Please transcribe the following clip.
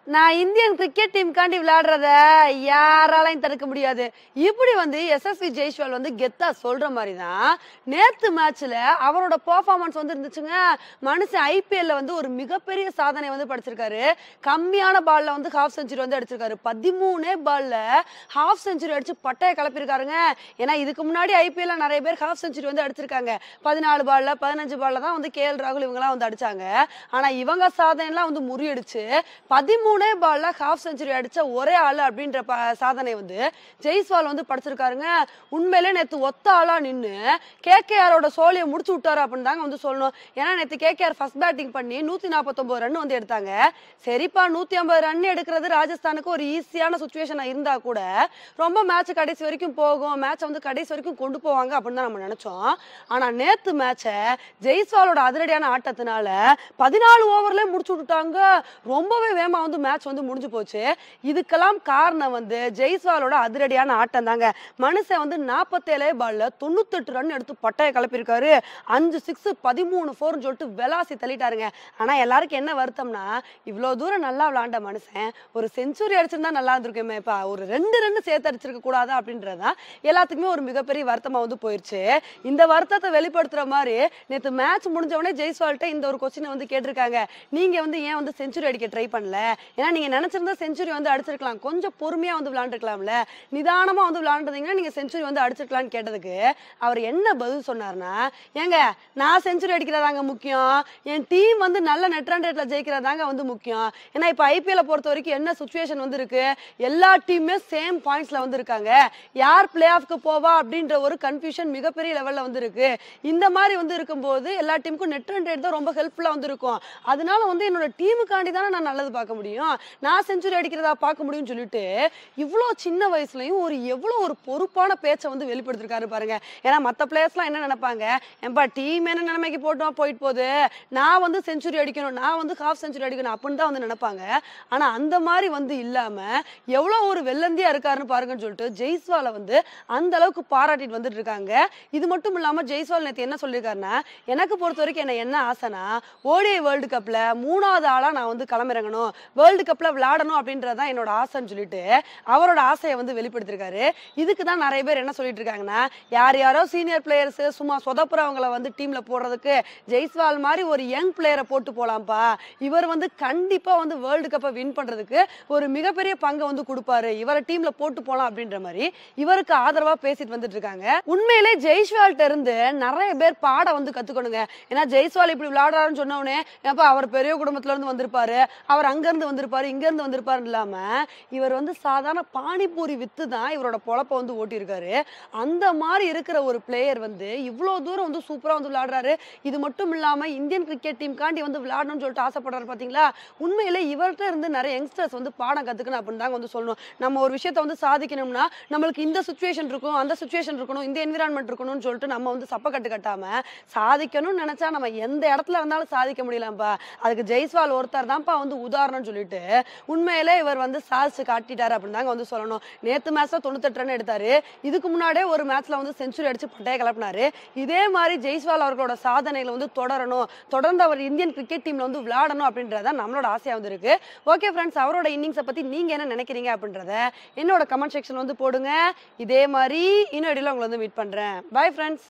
நான் Indian cricket டீமுக்காண்டி விளையாடுறத யாராலையும் தடுக்க முடியாது இப்படி வந்து எஸ்எஸ்வி ஜெய்ஸ்வால் வந்து கெத்தா சொல்ற மாதிரி தான் நேத்து மேட்ச்ல அவரோட பெர்ஃபார்மன்ஸ் வந்து இருந்துச்சுங்க மனுஷன் ஐபிஎல்ல வந்து ஒரு மிகப்பெரிய சாதனை வந்து படிச்சிருக்காரு கம்மியான பால்ல வந்து ஹாஃப் செஞ்சுரி வந்து அடிச்சிருக்காரு பதிமூணே பால்ல ஹாஃப் செஞ்சுரி அடிச்சு பட்டைய கிளப்பியிருக்காருங்க ஏன்னா இதுக்கு முன்னாடி ஐபிஎல்ல நிறைய பேர் ஹாஃப் செஞ்சுரி வந்து அடிச்சிருக்காங்க பதினாலு பால்ல பதினஞ்சு பால்ல தான் வந்து கே எல் ராகுல் இவங்கலாம் வந்து அடிச்சாங்க ஆனா இவங்க சாதனைலாம் வந்து முறியடிச்சு பதிமூணே பால்ல ஹாஃப் செஞ்சுரி அடிச்ச ஒரே ஆளு அப்படின்ற ப- சாதனை வந்து ஜெய்ஸ்வால் வந்து படிச்சிருக்காருங்க உண்மையிலே நேத்து ஒத்த ஆளா நின்னு கேகேஆரோட சோழியை முடிச்சு விட்டாரு அப்படின்னு தாங்க வந்து சொல்லணும் ஏன்னா நேத்து கேகேஆர் ஃபர்ஸ்ட் பேட்டிங் பண்ணி நூத்தி நாற்பத்தொன்பது ரன் வந்து எடுத்தாங்க சரிப்பா நூத்தி ஐம்பது ரன் எடுக்கிறது ராஜஸ்தானுக்கு ஒரு ஈஸியான சுச்சுவேஷனா இருந்தா கூட ரொம்ப மேட்ச் கடைசி வரைக்கும் போகும் மேட்ச் வந்து கடைசி வரைக்கும் கொண்டு போவாங்க அப்படின்னு தான் நம்ம நினைச்சோம் ஆனா நேத்து மேட்சை ஜெய்ஸ்வாலோட அதிரடியான ஆட்டத்தினால பதினாலு ஓவர்ல முடிச்சு விட்டுட்டாங்க ரொம்பவே வேகமா வந்து மேட்ச் வந்து முடிஞ்சு போச்சு இதுக்கெல்லாம் காரணம் வந்து ஜெய்ஸ்வாலோட அதிரடியான ஆட்டம் தாங்க மனுஷன் வந்து நாற்பத்தேழே பால்ல தொண்ணூத்தெட்டு ரன் எடுத்து பட்டைய கிளப்பியிருக்காரு அஞ்சு சிக்ஸ் பதிமூணு ஃபோர்னு சொல்லிட்டு வெலாசி தள்ளிட்டாருங்க ஆனா எல்லாருக்கும் என்ன வருத்தம்னா இவ்வளோ தூரம் நல்லா விளாண்ட மனுஷன் ஒரு செஞ்சுரி அடிச்சிருந்தா நல்லா இருந்திருக்குமே இப்ப ஒரு ரெண்டு ரன் சேர்த்து அடிச்சிருக்க கூடாதா அப்படின்றதுதான் எல்லாத்துக்குமே ஒரு மிகப்பெரிய வருத்தமா வந்து போயிருச்சு இந்த வருத்தத்தை வெளிப்படுத்துற மாதிரி நேத்து மேட்ச் முடிஞ்ச உடனே ஜெய்ஸ்வால்ட்ட இந்த ஒரு கொஸ்டினை வந்து கேட்டிருக்காங்க நீங்க வந்து ஏன் வந்து செஞ்சுரி அடிக்க ட்ரை பண்ணல ஏன்னா நீங்க நினைச்சிருந்தா செஞ்சுரி வந்து அடிச்சிருக்கலாம் கொஞ்சம் பொறுமையா வந்து விளையாண்டுருக்கலாம்ல நிதானமா வந்து விளையாண்டுருந்தீங்கன்னா நீங்க செஞ்சுரி வந்து அடிச்சிருக்கலாம்னு கேட்டதுக்கு அவர் என்ன பதில் சொன்னார்னா ஏங்க நான் செஞ்சுரி அடிக்கிறதாங்க முக்கியம் என் டீம் வந்து நல்ல நெட் ரன் ரேட்ல ஜெயிக்கிறதாங்க வந்து முக்கியம் ஏன்னா இப்போ ஐபிஎல்ல பொறுத்த வரைக்கும் என்ன சுச்சுவேஷன் வந்து இருக்கு எல்லா டீமுமே சேம் பாயிண்ட்ஸ்ல வந்து இருக்காங்க யார் பிளே ஆஃப்க்கு போவா அப்படின்ற ஒரு கன்ஃபியூஷன் மிகப்பெரிய லெவல்ல வந்து இருக்கு இந்த மாதிரி வந்து இருக்கும்போது எல்லா டீமுக்கும் நெட் ரன் ரேட் தான் ரொம்ப ஹெல்ப்ஃபுல்லா வந்து இருக்கும் அதனால வந்து என்னோட டீமுக்காண்டி தானே நான் நல்லது பார்க்க முடியும் நான் செஞ்சுரி அடிக்கிறதா பார்க்க முடியும்னு சொல்லிட்டு இவ்வளோ சின்ன வயசுலயும் ஒரு எவ்வளோ ஒரு பொறுப்பான பேச்சை வந்து வெளிப்படுத்திருக்காரு பாருங்க ஏன்னா மற்ற பிளேயர்ஸ்லாம் என்ன நினைப்பாங்க ஏன்பா டீம் என்ன நிலைமைக்கு போட்டோம் போயிட்டு போகுது நான் வந்து செஞ்சுரி அடிக்கணும் நான் வந்து ஹாஃப் செஞ்சுரி அடிக்கணும் அப்படின்னு தான் வந்து நினைப்பாங்க ஆனா அந்த மாதிரி வந்து இல்லாம எவ்வளோ ஒரு வெள்ளந்தியா இருக்காருன்னு பாருங்கன்னு சொல்லிட்டு ஜெய்ஸ்வாலை வந்து அந்த அளவுக்கு பாராட்டிட்டு வந்துட்டு இருக்காங்க இது மட்டும் இல்லாம ஜெய்ஸ்வால் நேத்து என்ன சொல்லியிருக்காருன்னா எனக்கு பொறுத்த வரைக்கும் என்ன என்ன ஆசைனா ஓடிஐ வேர்ல்டு கப்ல மூணாவது ஆளா நான் வந்து களமிறங்கணும் வேர்ல்டு கப்ல விளையாடணும் அப்படின்றதான் என்னோட ஆசைன்னு சொல்லிட்டு அவரோட ஆசையை வந்து வெளிப்படுத்திருக்காரு இதுக்கு தான் நிறைய பேர் என்ன சொல்லிட்டு இருக்காங்கன்னா யார் யாரோ சீனியர் பிளேயர்ஸ் சும்மா சொதப்புறவங்கள வந்து டீம்ல போடுறதுக்கு ஜெய்ஸ்வால் மாதிரி ஒரு யங் பிளேயரை போட்டு போலாம்ப்பா இவர் வந்து கண்டிப்பா வந்து வேர்ல்டு கப்பை வின் பண்றதுக்கு ஒரு மிகப்பெரிய பங்கை வந்து கொடுப்பாரு இவரை டீம்ல போட்டு போலாம் அப்படின்ற மாதிரி இவருக்கு ஆதரவா பேசிட்டு வந்துட்டு இருக்காங்க உண்மையிலே ஜெய்ஸ்வால்ட்ட இருந்து நிறைய பேர் பாட வந்து கத்துக்கணுங்க ஏன்னா ஜெய்ஸ்வால் இப்படி விளையாடுறாருன்னு சொன்ன உடனே ஏப்பா அவர் பெரிய குடும்பத்துல இருந்து வந்திருப்பாரு அவர் அங்க இருந்து வந்திருப்பாரு இங்க இருந்து வந்திருப்பாரு இல்லாம இவர் வந்து சாதாரண பானிபூரி வித்து தான் இவரோட பொழப்ப வந்து ஓட்டியிருக்காரு அந்த மாதிரி இருக்கிற ஒரு பிளேயர் வந்து இவ்வளோ தூரம் வந்து சூப்பரா வந்து விளையாடுறாரு இது மட்டும் இல்லாம இந்தியன் கிரிக்கெட் டீம் காண்டி வந்து விளையாடணும்னு சொல்லிட்டு ஆசைப்படுறாரு பாத்தீங்களா உண்மையிலே இவர்கிட்ட இருந்து நிறைய யங்ஸ்டர்ஸ் வந்து பாடம் கத்துக்கணும் அப்படின்னு தாங்க வந்து சொல்லணும் நம்ம ஒரு விஷயத்த வந்து சாதிக்கணும்னா நம்மளுக்கு இந்த சுச்சுவேஷன் இருக்கும் அந்த சுச்சுவேஷன் இருக்கணும் இந்த என்விரான்மெண்ட் இருக்கணும்னு சொல்லிட்டு நம்ம வந்து சப்ப கட்டு கட்டாம சாதிக்கணும்னு நினைச்சா நம்ம எந்த இடத்துல இருந்தாலும் சாதிக்க முடியலப்பா அதுக்கு ஜெய்ஸ்வால் ஒருத்தர் தான்ப்பா வந்து உதாரணம்னு சொல்லிட்டு உண்மையிலே இவர் வந்து சாதிச்சு காட்டிட்டாரு அப்படின்னு தாங்க வந்து சொல்லணும் நேத்து மேட்ச்ல தொண்ணூத்தெட்டு ரன் எடுத்தாரு இதுக்கு முன்னாடியே ஒரு மேட்ச்ல வந்து செஞ்சுரி அடிச்சு பட்டைய கிளப்பினாரு இதே மாதிரி ஜெய்ஸ்வால் அவர்களோட சாதனைகளை வந்து தொடரணும் தொடர்ந்து அவர் இந்தியன் கிரிக்கெட் டீம்ல வந்து விளையாடணும் அப்படின்றத நம்மளோட ஆசையா வந்து இருக்கு ஓகே ஃப்ரெண்ட்ஸ் அவரோட இன்னிங்ஸை பத்தி நீங்க என்ன நினைக்கிறீங்க அப்படின்றத என்னோட கமெண்ட் செக்ஷன் வந்து போடுங்க இதே மாதிரி இன்னொரு உங்களை வந்து மீட் பண்றேன் பை ஃப்ரெண்ட்ஸ்